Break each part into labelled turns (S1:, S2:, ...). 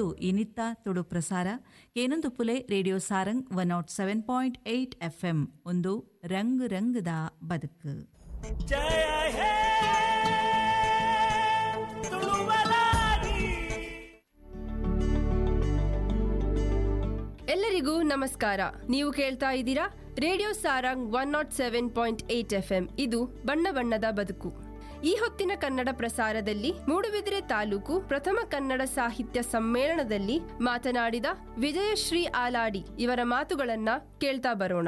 S1: ಇಂದು ಇನಿತ್ತ ತುಡು ಪ್ರಸಾರ ಕೇನೊಂದು ಪುಲೆ radio Sarang one nought seven point eight F M ಒಂದು ರಂಗ್ ರಂಗದ ಬದುಕು
S2: ಜಯ ಹೇ ತುಳುವಲಾಡಿ
S3: ಎಲ್ಲರಿಗೂ ನಮಸ್ಕಾರ ನೀವು ಕೇಳ್ತಾ ಇದ್ದೀರಾ radio Sarang one nought seven point eight F M ಇದು ಬಣ್ಣ ಬಣ್ಣದ ಬದುಕು ಈ ಹೊತ್ತಿನ ಕನ್ನಡ ಪ್ರಸಾರದಲ್ಲಿ ಮೂಡುಬಿದಿರೆ ತಾಲೂಕು ಪ್ರಥಮ ಕನ್ನಡ ಸಾಹಿತ್ಯ ಸಮ್ಮೇಳನದಲ್ಲಿ ಮಾತನಾಡಿದ ವಿಜಯಶ್ರೀ ಆಲಾಡಿ ಇವರ ಮಾತುಗಳನ್ನ ಕೇಳ್ತಾ ಬರೋಣ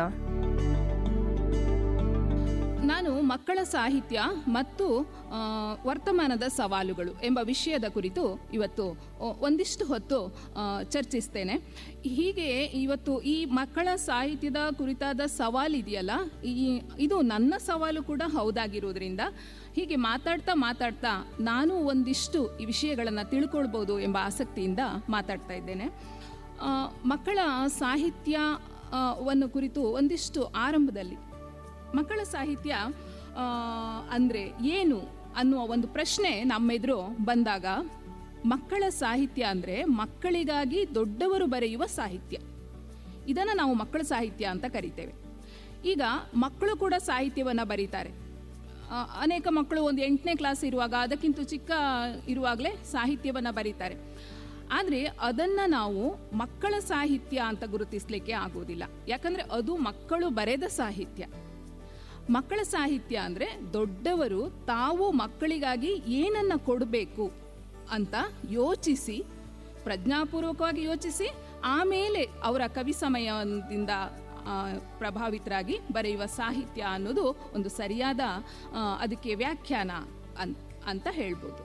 S4: ನಾನು ಮಕ್ಕಳ ಸಾಹಿತ್ಯ ಮತ್ತು ಆ, ವರ್ತಮಾನದ ಸವಾಲುಗಳು ಎಂಬ ವಿಷಯದ ಕುರಿತು ಇವತ್ತು ಒ- ಒಂದಿಷ್ಟು ಹೊತ್ತು ಆ, ಚರ್ಚಿಸ್ತೇನೆ ಹೀಗೆ ಇವತ್ತು ಈ ಮಕ್ಕಳ ಸಾಹಿತ್ಯದ ಕುರಿತಾದ ಸವಾಲಿದೆಯಲ್ಲ ಈ ಇದು ನನ್ನ ಸವಾಲು ಕೂಡ ಹೌದಾಗಿರೋದ್ರಿಂದ ಹೀಗೆ ಮಾತಾಡ್ತಾ ಮಾತಾಡ್ತಾ ನಾನು ಒಂದಿಷ್ಟು ಈ ವಿಷಯಗಳನ್ನು ತಿಳ್ಕೊಳ್ಬೋದು ಎಂಬ ಆಸಕ್ತಿಯಿಂದ ಮಾತಾಡ್ತಾ ಇದ್ದೇನೆ ಆ, ಮಕ್ಕಳ ಸಾಹಿತ್ಯ ಆ, ವನ್ನು ಕುರಿತು ಒಂದಿಷ್ಟು ಆರಂಭದಲ್ಲಿ ಮಕ್ಕಳ ಸಾಹಿತ್ಯ ಆ, ಅಂದ್ರೆ ಏನು ಅನ್ನುವ ಒಂದು ಪ್ರಶ್ನೆ ನಮ್ಮೆದುರು ಬಂದಾಗ ಮಕ್ಕಳ ಸಾಹಿತ್ಯ ಅಂದ್ರೆ ಮಕ್ಕಳಿಗಾಗಿ ದೊಡ್ಡವರು ಬರೆಯುವ ಸಾಹಿತ್ಯ ಇದನ್ನು ನಾವು ಮಕ್ಕಳ ಸಾಹಿತ್ಯ ಅಂತ ಕರಿತೇವೆ ಈಗ ಮಕ್ಕಳು ಕೂಡ ಸಾಹಿತ್ಯವನ್ನು ಬರೀತಾರೆ ಆ, ಅನೇಕ ಮಕ್ಕಳು ಒಂದು ಎಂಟನೇ ಕ್ಲಾಸ್ ಇರುವಾಗ ಅದಕ್ಕಿಂತ ಚಿಕ್ಕ ಇರುವಾಗಲೇ ಸಾಹಿತ್ಯವನ್ನು ಬರೀತಾರೆ ಆದರೆ ಅದನ್ನು ನಾವು ಮಕ್ಕಳ ಸಾಹಿತ್ಯ ಅಂತ ಗುರುತಿಸಲಿಕ್ಕೆ ಆಗೋದಿಲ್ಲ ಯಾಕಂದರೆ ಅದು ಮಕ್ಕಳು ಬರೆದ ಸಾಹಿತ್ಯ ಮಕ್ಕಳ ಸಾಹಿತ್ಯ ಅಂದರೆ ದೊಡ್ಡವರು ತಾವು ಮಕ್ಕಳಿಗಾಗಿ ಏನನ್ನ ಕೊಡಬೇಕು ಅಂತ ಯೋಚಿಸಿ ಪ್ರಜ್ಞಾಪೂರ್ವಕವಾಗಿ ಯೋಚಿಸಿ ಆಮೇಲೆ ಅವರ ಕವಿ ಸಮಯದಿಂದ ಆ, ಪ್ರಭಾವಿತರಾಗಿ ಬರೆಯುವ ಸಾಹಿತ್ಯ ಅನ್ನೋದು ಒಂದು ಸರಿಯಾದ ಆ, ಅದಕ್ಕೆ ವ್ಯಾಖ್ಯಾನ ಅನ್ ಅಂತ ಹೇಳ್ಬೋದು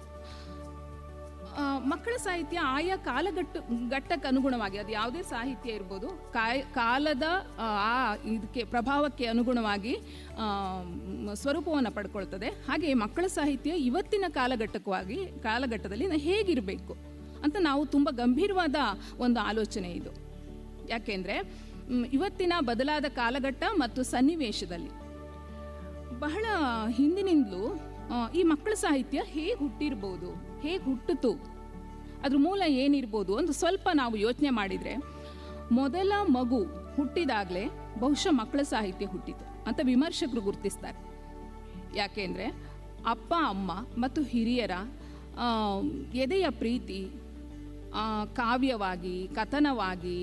S4: ಆ, ಮಕ್ಕಳ ಸಾಹಿತ್ಯ ಆಯಾ ಕಾಲಘಟ್ಟ ಘಟ್ಟಕ್ಕೆ ಅನುಗುಣವಾಗಿ ಅದು ಯಾವುದೇ ಸಾಹಿತ್ಯ ಇರ್ಬೋದು ಕಾಯ ಕಾಲದ ಆ ಆ ಇದಕ್ಕೆ ಪ್ರಭಾವಕ್ಕೆ ಅನುಗುಣವಾಗಿ ಸ್ವರೂಪವನ್ನು ಪಡ್ಕೊಳ್ತದೆ ಹಾಗೆ ಮಕ್ಕಳ ಸಾಹಿತ್ಯ ಇವತ್ತಿನ ಕಾಲಘಟ್ಟಕವಾಗಿ ಕಾಲಘಟ್ಟದಲ್ಲಿ ನ- ಹೇಗಿರಬೇಕು ಅಂತ ನಾವು ತುಂಬ ಗಂಭೀರವಾದ ಒಂದು ಆಲೋಚನೆ ಇದು ಯಾಕೆಂದರೆ ಇವತ್ತಿನ ಬದಲಾದ ಕಾಲಘಟ್ಟ ಮತ್ತು ಸನ್ನಿವೇಶದಲ್ಲಿ ಬಹಳ ಹಿಂದಿನಿಂದಲೂ ಆ, ಈ ಮಕ್ಕಳ ಸಾಹಿತ್ಯ ಹೇಗೆ ಹುಟ್ಟಿರ್ಬೋದು ಹೇಗೆ ಹುಟ್ಟಿತು ಅದ್ರ ಮೂಲ ಏನಿರ್ಬೋದು ಒಂದು ಸ್ವಲ್ಪ ನಾವು ಯೋಚನೆ ಮಾಡಿದರೆ ಮೊದಲ ಮಗು ಹುಟ್ಟಿದಾಗಲೇ ಬಹುಶಃ ಮಕ್ಕಳ ಸಾಹಿತ್ಯ ಹುಟ್ಟಿತು ಅಂತ ವಿಮರ್ಶಕರು ಗುರುತಿಸ್ತಾರೆ ಯಾಕೆಂದರೆ ಅಪ್ಪ ಅಮ್ಮ ಮತ್ತು ಹಿರಿಯರ ಆ, ಎದೆಯ ಪ್ರೀತಿ ಆ, ಕಾವ್ಯವಾಗಿ ಕಥನವಾಗಿ